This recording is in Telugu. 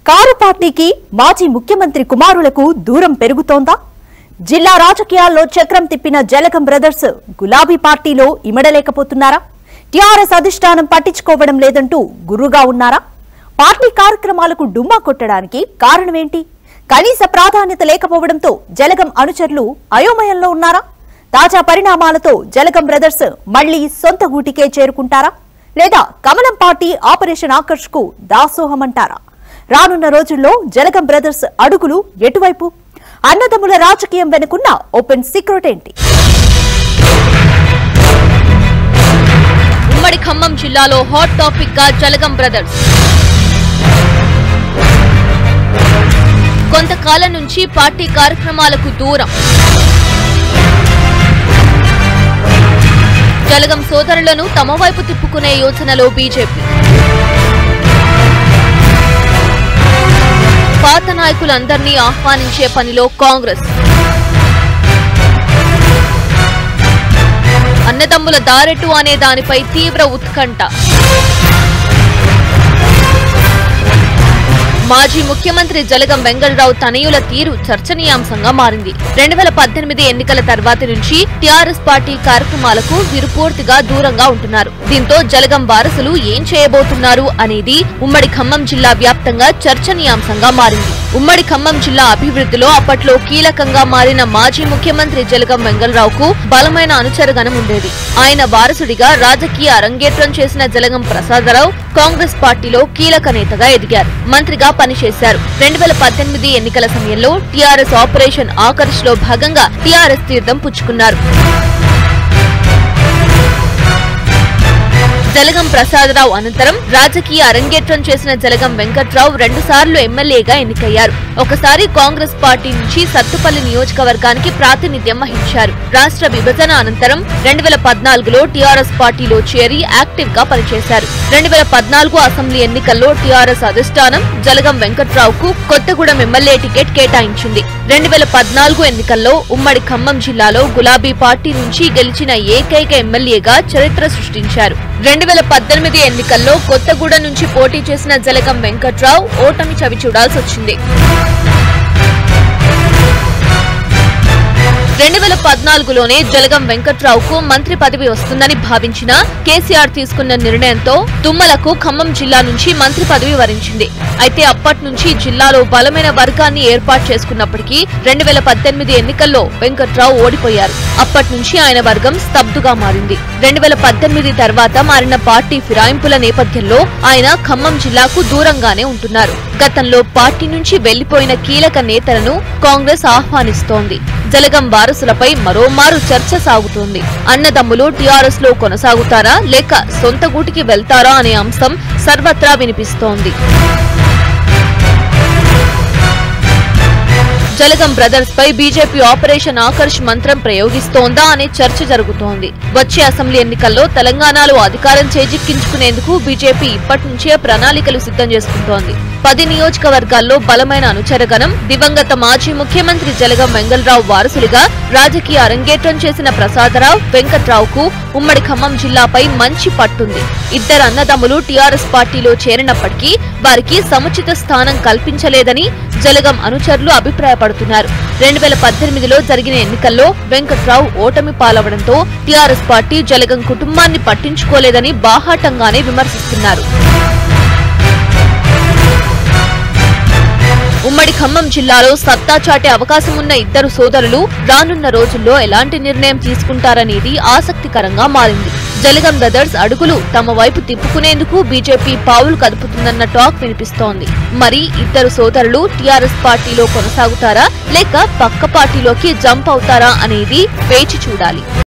కారు పార్టీకి మాజీ ముఖ్యమంత్రి కుమారులకు దూరం పెరుగుతోందా జిల్లా రాజకీయాల్లో చక్రం తిప్పిన జలగం బ్రదర్స్ గులాబీ పార్టీలో ఇమడలేకపోతున్నారా టీఆర్ఎస్ అధిష్టానం పట్టించుకోవడం లేదంటూ గుర్రుగా ఉన్నారా పార్టీ కార్యక్రమాలకు డుమ్మా కొట్టడానికి కారణమేంటి కనీస ప్రాధాన్యత లేకపోవడంతో జలగం అనుచరులు అయోమయంలో ఉన్నారా తాజా పరిణామాలతో జలగం బ్రదర్స్ మళ్లీ సొంత గూటికే చేరుకుంటారా లేదా కమలం పార్టీ ఆపరేషన్ ఆకర్ష్ కు దాసోహమంటారా రానున్న రోజుల్లో జలగం బ్రదర్స్ అడుగులు ఎటువైపు అన్నదమ్ముల రాజకీయం వెనుకున్న ఓపెన్ సీక్రెట్ ఏంటి ఉమ్మడి ఖమ్మం జిల్లాలో హాట్ టాపిక్ గా జలగం బ్రదర్స్ కొంతకాలం నుంచి పార్టీ కార్యక్రమాలకు దూరం జలగం సోదరులను తమ వైపు తిప్పుకునే యోచనలో బీజేపీ పాత నాయకులందరినీ ఆహ్వానించే పనిలో కాంగ్రెస్ అన్నదమ్ముల దారెటు అనే దానిపై తీవ్ర ఉత్కంఠ మాజీ ముఖ్యమంత్రి జలగం వెంగళరావు తనయుల తీరు చర్చనీయాంశంగా మారింది రెండు వేల పద్దెనిమిది ఎన్నికల తర్వాతి నుంచి టీఆర్ఎస్ పార్టీ కార్యక్రమాలకు వీరు పూర్తిగా దూరంగా ఉంటున్నారు దీంతో జలగం వారసులు ఏం చేయబోతున్నారు అనేది ఉమ్మడి ఖమ్మం జిల్లా వ్యాప్తంగా చర్చనీయాంశంగా మారింది ఉమ్మడి ఖమ్మం జిల్లా అభివృద్ధిలో అప్పట్లో కీలకంగా మారిన మాజీ ముఖ్యమంత్రి జలగం వెంగళరావుకు బలమైన అనుచరగణం ఉండేది ఆయన వారసుడిగా రాజకీయ అరంగేట్రం చేసిన జలగం ప్రసాదరావు కాంగ్రెస్ పార్టీలో కీలక నేతగా ఎదిగారు మంత్రిగా పనిచేశారు రెండు వేల పద్దెనిమిది ఎన్నికల సమయంలో టీఆర్ఎస్ ఆపరేషన్ ఆకర్ష్ లో భాగంగా టీఆర్ఎస్ తీర్థం పుచ్చుకున్నారు జలగం ప్రసాదరావు అనంతరం రాజకీయ అరంగేట్రం చేసిన జలగం వెంకట్రావు రెండుసార్లు ఎమ్మెల్యేగా ఎన్నికయ్యారు ఒకసారి కాంగ్రెస్ పార్టీ నుంచి సత్తుపల్లి నియోజకవర్గానికి ప్రాతినిధ్యం వహించారు రాష్ట్ర విభజన అనంతరం రెండు వేల పద్నాలుగులో టీఆర్ఎస్ పార్టీలో చేరి యాక్టివ్ గా పనిచేశారు రెండు వేల పద్నాలుగు అసెంబ్లీ ఎన్నికల్లో టీఆర్ఎస్ అధిష్టానం జలగం వెంకట్రావుకు కొత్తగూడెం ఎమ్మెల్యే టికెట్ కేటాయించింది రెండు వేల పద్నాలుగు ఎన్నికల్లో ఉమ్మడి ఖమ్మం జిల్లాలో గులాబీ పార్టీ నుంచి గెలిచిన ఏకైక ఎమ్మెల్యేగా చరిత్ర సృష్టించారు రెండు వేల పద్దెనిమిది ఎన్నికల్లో కొత్తగూడెం నుంచి పోటీ చేసిన జలగం వెంకట్రావు ఓటమి చవి చూడాల్సి వచ్చింది రెండు వేల పద్నాలుగులోనే జలగం వెంకట్రావుకు మంత్రి పదవి వస్తుందని భావించిన కేసీఆర్ తీసుకున్న నిర్ణయంతో తుమ్మలకు ఖమ్మం జిల్లా నుంచి మంత్రి పదవి వరించింది అయితే అప్పటి నుంచి జిల్లాలో బలమైన వర్గాన్ని ఏర్పాటు చేసుకున్నప్పటికీ రెండు వేల పద్దెనిమిది ఎన్నికల్లో వెంకట్రావు ఓడిపోయారు అప్పటి నుంచి ఆయన వర్గం స్తబ్దుగా మారింది రెండు వేల పద్దెనిమిది తర్వాత మారిన పార్టీ ఫిరాయింపుల నేపథ్యంలో ఆయన ఖమ్మం జిల్లాకు దూరంగానే ఉంటున్నారు గతంలో పార్టీ నుంచి వెళ్లిపోయిన కీలక నేతలను కాంగ్రెస్ ఆహ్వానిస్తోంది జలగం వారసులపై మరోమారు చర్చ సాగుతోంది అన్నదమ్ములు టీఆర్ఎస్ లో కొనసాగుతారా లేక సొంత గూటికి వెళ్తారా అనే అంశం సర్వత్రా వినిపిస్తోంది జలగం బ్రదర్స్ పై బీజేపీ ఆపరేషన్ ఆకర్ష్ మంత్రం ప్రయోగిస్తోందా అనే చర్చ జరుగుతోంది వచ్చే అసెంబ్లీ ఎన్నికల్లో తెలంగాణలో అధికారం చేజిక్కించుకునేందుకు బీజేపీ ఇప్పటి నుంచే ప్రణాళికలు సిద్ధం చేసుకుంటోంది పది నియోజకవర్గాల్లో బలమైన అనుచరగణం దివంగత మాజీ ముఖ్యమంత్రి జలగం వెంగళరావు వారసులుగా రాజకీయ అరంగేట్రం చేసిన ప్రసాదరావు వెంకట్రావుకు ఉమ్మడి ఖమ్మం జిల్లాపై మంచి పట్టుంది ఇద్దరు అన్నదమ్ములు టీఆర్ఎస్ పార్టీలో చేరినప్పటికీ వారికి సముచిత స్థానం కల్పించలేదని జలగం అనుచరులు అభిప్రాయపడుతున్నారు రెండు వేల పద్దెనిమిదిలో జరిగిన ఎన్నికల్లో వెంకట్రావు ఓటమి పాలవడంతో టీఆర్ఎస్ పార్టీ జలగం కుటుంబాన్ని పట్టించుకోలేదని బాహాటంగానే విమర్శిస్తున్నారు ఉమ్మడి ఖమ్మం జిల్లాలో సత్తా చాటే అవకాశం ఉన్న ఇద్దరు సోదరులు రానున్న రోజుల్లో ఎలాంటి నిర్ణయం తీసుకుంటారనేది ఆసక్తికరంగా మారింది జలగం బ్రదర్స్ అడుగులు తమ వైపు తిప్పుకునేందుకు బీజేపీ పావులు కదుపుతుందన్న టాక్ వినిపిస్తోంది మరి ఇద్దరు సోదరులు టీఆర్ఎస్ పార్టీలో కొనసాగుతారా లేక పక్క పార్టీలోకి జంప్ అవుతారా అనేది వేచి చూడాలి